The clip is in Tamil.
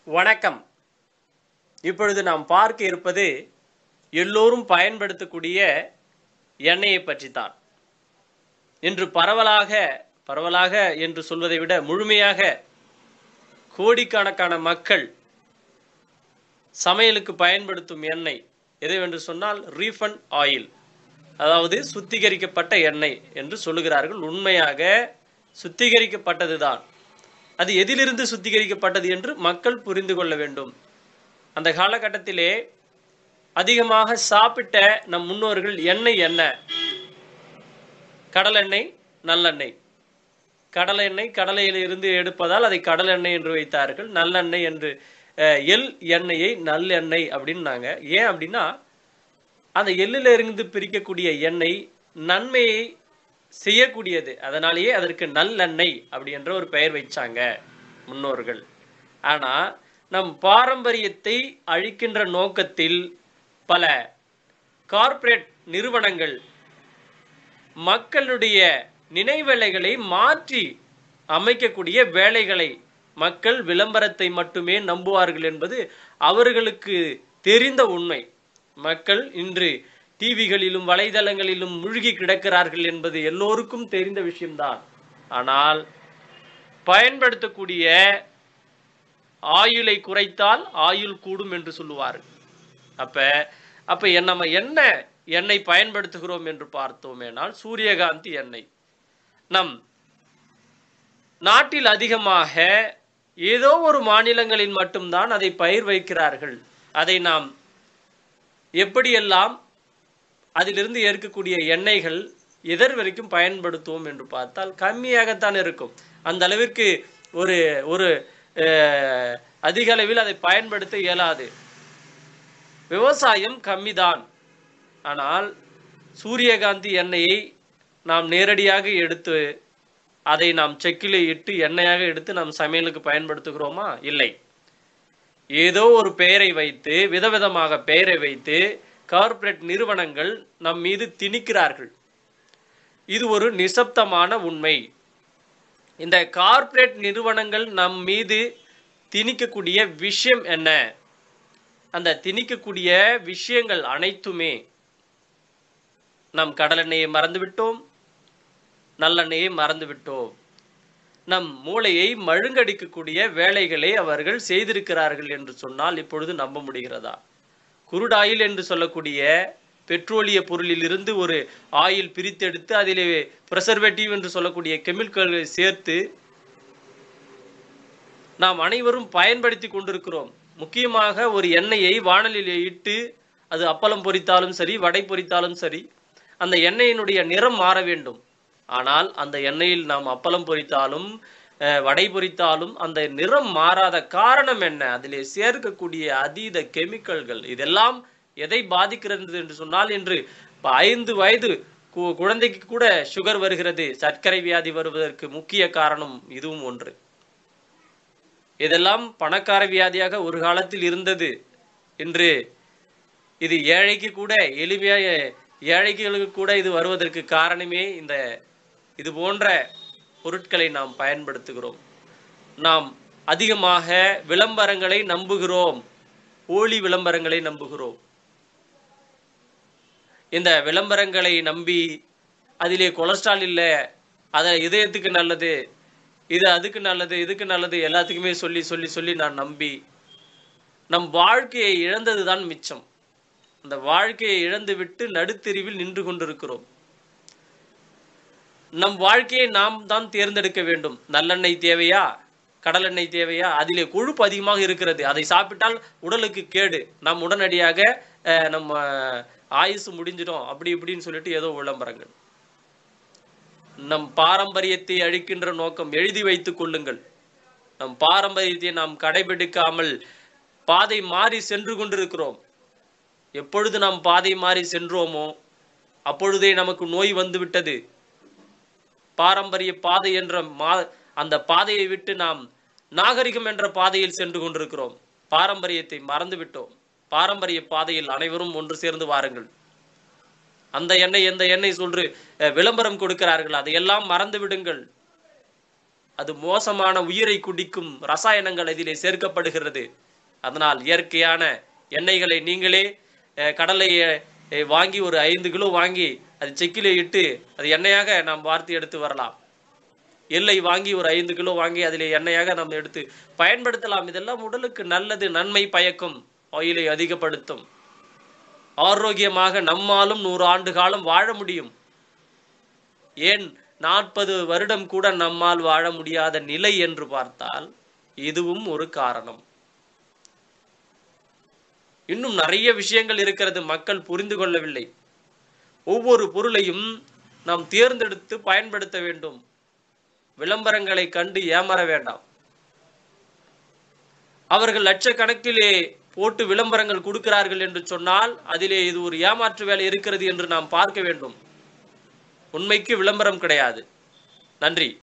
வணக்கம் இப்பொழுது நாம் பார்க்க இருப்பது எல்லோரும் பயன்படுத்தக்கூடிய எண்ணெயை பற்றித்தான் இன்று பரவலாக பரவலாக என்று சொல்வதை விட முழுமையாக கோடிக்கணக்கான மக்கள் சமையலுக்கு பயன்படுத்தும் எண்ணெய் எதுவென்று சொன்னால் ரீஃபண்ட் ஆயில் அதாவது சுத்திகரிக்கப்பட்ட எண்ணெய் என்று சொல்லுகிறார்கள் உண்மையாக சுத்திகரிக்கப்பட்டதுதான் அது எதிலிருந்து சுத்திகரிக்கப்பட்டது என்று மக்கள் புரிந்து கொள்ள வேண்டும் அந்த காலகட்டத்திலே அதிகமாக சாப்பிட்ட நம் முன்னோர்கள் எண்ணெய் என்ன கடலெண்ணெய் நல்லெண்ணெய் கடலெண்ணெய் கடலையிலிருந்து எடுப்பதால் அதை கடலெண்ணெய் என்று வைத்தார்கள் நல்லெண்ணெய் என்று அஹ், எள் எண்ணெயை நல்லெண்ணெய் அப்படின்னாங்க ஏன் அப்படின்னா அந்த எள்ளில் இருந்து பிரிக்கக்கூடிய எண்ணெய் நன்மையை செய்யக்கூடியது அதனாலேயே அதற்கு நல்லெண்ணெய் அப்படி என்ற ஒரு பெயர் வச்சாங்க முன்னோர்கள் ஆனா நம் பாரம்பரியத்தை அழிக்கின்ற நோக்கத்தில் பல கார்ப்பரேட் நிறுவனங்கள் மக்களுடைய நினைவேலைகளை மாற்றி அமைக்கக்கூடிய வேலைகளை மக்கள் விளம்பரத்தை மட்டுமே நம்புவார்கள் என்பது அவர்களுக்கு தெரிந்த உண்மை மக்கள் இன்று டிவிகளிலும் வலைதளங்களிலும் மூழ்கி கிடக்கிறார்கள் என்பது எல்லோருக்கும் தெரிந்த விஷயம்தான் ஆனால் பயன்படுத்தக்கூடிய ஆயுளை குறைத்தால் ஆயுள் கூடும் என்று சொல்லுவார்கள் அப்ப அப்ப என் நம்ம என்ன எண்ணெய் பயன்படுத்துகிறோம் என்று பார்த்தோமேனால் சூரியகாந்தி எண்ணெய் நம் நாட்டில் அதிகமாக ஏதோ ஒரு மாநிலங்களில் மட்டும்தான் அதை பயிர் வைக்கிறார்கள் அதை நாம் எப்படியெல்லாம் அதிலிருந்து ஏற்கக்கூடிய எண்ணெய்கள் எதர் வரைக்கும் பயன்படுத்துவோம் என்று பார்த்தால் கம்மியாகத்தான் இருக்கும் அந்த அளவிற்கு ஒரு ஒரு அஹ், அதிக அளவில் அதை பயன்படுத்த இயலாது விவசாயம் கம்மிதான் ஆனால் சூரியகாந்தி எண்ணெயை நாம் நேரடியாக எடுத்து அதை நாம் செக்கில் இட்டு எண்ணெயாக எடுத்து நாம் சமையலுக்கு பயன்படுத்துகிறோமா இல்லை ஏதோ ஒரு பெயரை வைத்து விதவிதமாக பெயரை வைத்து கார்ப்பரேட் நிறுவனங்கள் நம் மீது திணிக்கிறார்கள் இது ஒரு நிசப்தமான உண்மை இந்த கார்ப்பரேட் நிறுவனங்கள் நம் மீது திணிக்கக்கூடிய விஷயம் என்ன அந்த திணிக்கக்கூடிய விஷயங்கள் அனைத்துமே நம் கடலெண்ணெயை மறந்துவிட்டோம் நல்லெண்ணெயை மறந்துவிட்டோம் நம் மூளையை மழுங்கடிக்கக்கூடிய வேலைகளை அவர்கள் செய்திருக்கிறார்கள் என்று சொன்னால் இப்பொழுது நம்ப முடிகிறதா குருடாயில் என்று சொல்லக்கூடிய பெட்ரோலிய பொருளிலிருந்து ஒரு ஆயில் பிரித்தெடுத்து அதிலே ப்ரெசர்வேட்டிவ் என்று சொல்லக்கூடிய கெமிக்கல்களை சேர்த்து நாம் அனைவரும் பயன்படுத்தி கொண்டிருக்கிறோம் முக்கியமாக ஒரு எண்ணெயை வாணலில் இட்டு அது அப்பளம் பொரித்தாலும் சரி வடை பொரித்தாலும் சரி அந்த எண்ணெயினுடைய நிறம் மாற வேண்டும் ஆனால் அந்த எண்ணெயில் நாம் அப்பளம் பொரித்தாலும் அஹ், வடை பொரித்தாலும் அந்த நிறம் மாறாத காரணம் என்ன அதிலே சேர்க்கக்கூடிய அதீத கெமிக்கல்கள் இதெல்லாம் எதை பாதிக்கிறது என்று சொன்னால் இன்று இப்ப ஐந்து வயது கு- குழந்தைக்கு கூட சுகர் வருகிறது சர்க்கரை வியாதி வருவதற்கு முக்கிய காரணம் இதுவும் ஒன்று இதெல்லாம் பணக்கார வியாதியாக ஒரு காலத்தில் இருந்தது இன்று இது ஏழைக்கு கூட எளிமையாக ஏழைகளுக்கு கூட இது வருவதற்கு காரணமே இந்த இது போன்ற பொருட்களை நாம் பயன்படுத்துகிறோம் நாம் அதிகமாக விளம்பரங்களை நம்புகிறோம் போலி விளம்பரங்களை நம்புகிறோம் இந்த விளம்பரங்களை நம்பி அதிலே கொலஸ்ட்ரால் இல்லை அதை இதயத்துக்கு நல்லது இது அதுக்கு நல்லது இதுக்கு நல்லது எல்லாத்துக்குமே சொல்லி சொல்லி சொல்லி நான் நம்பி நம் வாழ்க்கையை இழந்தது தான் மிச்சம் அந்த வாழ்க்கையை இழந்து விட்டு நடுத்தெருவில் நின்று கொண்டிருக்கிறோம் நம் வாழ்க்கையை நாம் தான் தேர்ந்தெடுக்க வேண்டும் நல்லெண்ணெய் தேவையா கடலெண்ணெய் தேவையா அதிலே கொழுப்பு அதிகமாக இருக்கிறது அதை சாப்பிட்டால் உடலுக்கு கேடு நாம் உடனடியாக அஹ், நம்ம ஆயுசு முடிஞ்சிடும் அப்படி இப்படின்னு சொல்லிட்டு ஏதோ விளம்பரங்கள் நம் பாரம்பரியத்தை அழிக்கின்ற நோக்கம் எழுதி வைத்துக் கொள்ளுங்கள் நம் பாரம்பரியத்தை நாம் கடைபிடிக்காமல் பாதை மாறி சென்று கொண்டிருக்கிறோம் எப்பொழுது நாம் பாதை மாறி சென்றோமோ அப்பொழுதே நமக்கு நோய் வந்து விட்டது பாரம்பரிய பாதை என்ற மா அந்த பாதையை விட்டு நாம் நாகரிகம் என்ற பாதையில் சென்று கொண்டிருக்கிறோம் பாரம்பரியத்தை மறந்து விட்டோம் பாரம்பரிய பாதையில் அனைவரும் ஒன்று சேர்ந்து வாருங்கள் அந்த எண்ணெய் எந்த எண்ணெய் சொல்று அஹ், விளம்பரம் கொடுக்கிறார்கள் அதையெல்லாம் மறந்து விடுங்கள் அது மோசமான உயிரை குடிக்கும் ரசாயனங்கள் அதிலே சேர்க்கப்படுகிறது அதனால் இயற்கையான எண்ணெய்களை நீங்களே அஹ், கடலை அஹ், வாங்கி ஒரு ஐந்து கிலோ வாங்கி அது செக்கிலே இட்டு அது எண்ணெயாக நாம் வார்த்து எடுத்து வரலாம் எல்லை வாங்கி ஒரு ஐந்து கிலோ வாங்கி அதிலே எண்ணெயாக நாம் எடுத்து பயன்படுத்தலாம் இதெல்லாம் உடலுக்கு நல்லது நன்மை பயக்கும் ஆயிலை அதிகப்படுத்தும் ஆரோக்கியமாக நம்மாலும் நூறு ஆண்டு காலம் வாழ முடியும் ஏன் நாற்பது வருடம் கூட நம்மால் வாழ முடியாத நிலை என்று பார்த்தால் இதுவும் ஒரு காரணம் இன்னும் நிறைய விஷயங்கள் இருக்கிறது மக்கள் புரிந்து கொள்ளவில்லை ஒவ்வொரு பொருளையும் நாம் தேர்ந்தெடுத்து பயன்படுத்த வேண்டும் விளம்பரங்களை கண்டு ஏமாற வேண்டாம் அவர்கள் லட்சக்கணக்கிலே போட்டு விளம்பரங்கள் கொடுக்கிறார்கள் என்று சொன்னால் அதிலே இது ஒரு ஏமாற்று வேலை இருக்கிறது என்று நாம் பார்க்க வேண்டும் உண்மைக்கு விளம்பரம் கிடையாது நன்றி